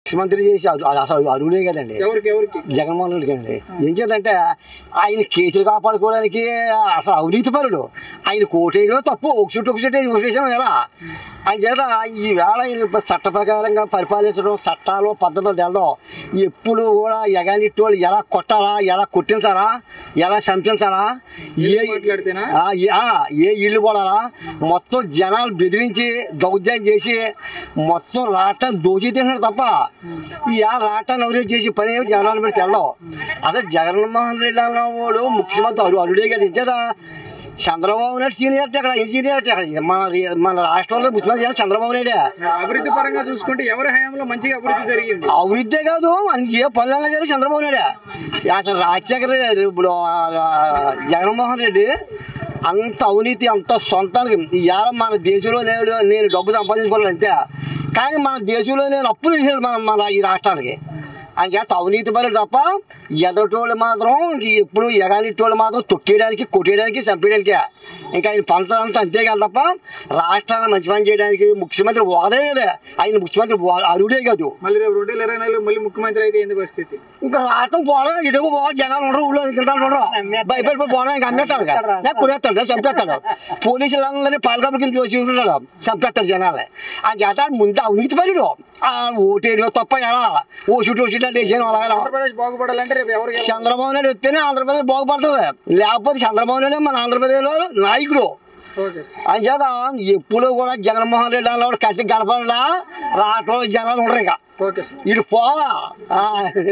ముఖ్యమంత్రి చేసి అరు- అసలు అరువులే కదండి ఎవరికి ఎవరికి జగన్మోహన్ రెడ్డి గారండి ఏం చేద్దంటే ఆయన కేసులు కాపాడుకోవడానికి అసలు అవినీతి పరుడు ఆయన కోటేయడం తప్పు ఒక చుట్టూ ఒక చుట్టూ చూసేసాం ఎలా ఆయన చేత ఈ వేళ ఆయన చట్ట ప్రకారంగా పరిపాలించడం చట్టాలు పద్ధతులు తెలడం ఎప్పుడు కూడా ఎగానిట్టి వాళ్ళు ఎలా కొట్టాలా ఎలా కొట్టించాలా ఎలా చంపించాలా ఏ మాట్లాడితేనా? ఆ, ఏ- ఆ, ఏ ఇల్లు పోడాలా మొత్తం జనాలు బెదిరించి దౌర్జన్యం చేసి మొత్తం రాష్ట్రాన్ని దోచి తింటున్నాడు తప్ప ఈ ఆ రాష్ట్రాన్ని ఎవరే చేసి పని ఏమి జనాలు పెడితే వెళ్దాం అదే జగన్మోహన్ రెడ్డి అన్నవాడు ముఖ్యమంత్రి అరు అరుడే కదా ఇచ్చేదా చంద్రబాబు నాయుడు సీనియర్ అక్కడ ఈ సీనియర్ అక్కడ మన మన రాష్ట్రంలో ముఖ్యమంత్రి చేయాలి చంద్రబాబు నాయుడే అభివృద్ధి పరంగా చూసుకుంటే ఎవరి హయాంలో మంచిగా అభివృద్ధి జరిగింది అవిద్యే కాదు మనకి ఏ పనులన్నా సరే చంద్రబాబు నాయుడే అసలు రాజశేఖర రెడ్డి ఇప్పుడు ఆ, జగన్మోహన్ రెడ్డి అంత అవినీతి అంత సొంతానికి ఇవాళ మన దేశంలో నేను నేను డబ్బు సంపాదించుకోవాలి అంతే కానీ మన దేశంలో నేను అప్పులు చేసాడు మన మన ఈ రాష్ట్రానికి అని చేత అవినీతి పరుడు తప్ప ఎదటోళ్ళు మాత్రం ఎప్పుడు ఎగానిట్టోళ్ళు మాత్రం తొక్కేయడానికి కొట్టేయడానికి చంపేయడానికి ఇంకా ఆయన పంట అంతా అంతేకాదు తప్ప రాష్ట్రాన్ని మంచి పని చేయడానికి ముఖ్యమంత్రి వాదే కదా ఆయన ముఖ్యమంత్రి వా- అరుడే కాదు మళ్ళీ రేపు రెండు వేల ఇరవై నాలుగు మళ్ళీ ముఖ్యమంత్రి అయితే ఏంది పరిస్థితి ఇంకా రావటం పోవడం ఇటుకు పోవడం జనాలు ఉండరు ఊళ్ళో కింద ఉండరు భయపడిపోయి పోవడం ఇంకా అమ్మేస్తాడు కదా లేక కొనేస్తాడు చంపేస్తాడు పోలీసులు అందరినీ పాలకబుల కింద చూసి ఉంటాడు చంపేస్తాడు జనాలు ఆ చేత ముందు అవినీతి పరుడు ఆ ఓటేడు తప్ప ఎలా ఓ చుట్టూ చుట్టూ అంటే వేసాను అలాగే ఆంధ్రప్రదేశ్ బాగుపడాలంటే రేపు ఎవరు గెలవాలి? చంద్రబాబు నాయుడు వస్తేనే ఆంధ్రప్రదేశ్ బాగుపడుతుంది లేకపోతే చంద్రబాబు నాయుడు మన ఆంధ్రప్రదేశ్లో నాయకుడు ఓకే అని చేత ఎప్పుడు కూడా జగన్మోహన్ రెడ్డి అన్నవాడు కట్టి గడపడా రావటం జనాలు ఉండరు ఇంకా ఓకే సార్ ఇటు పోవా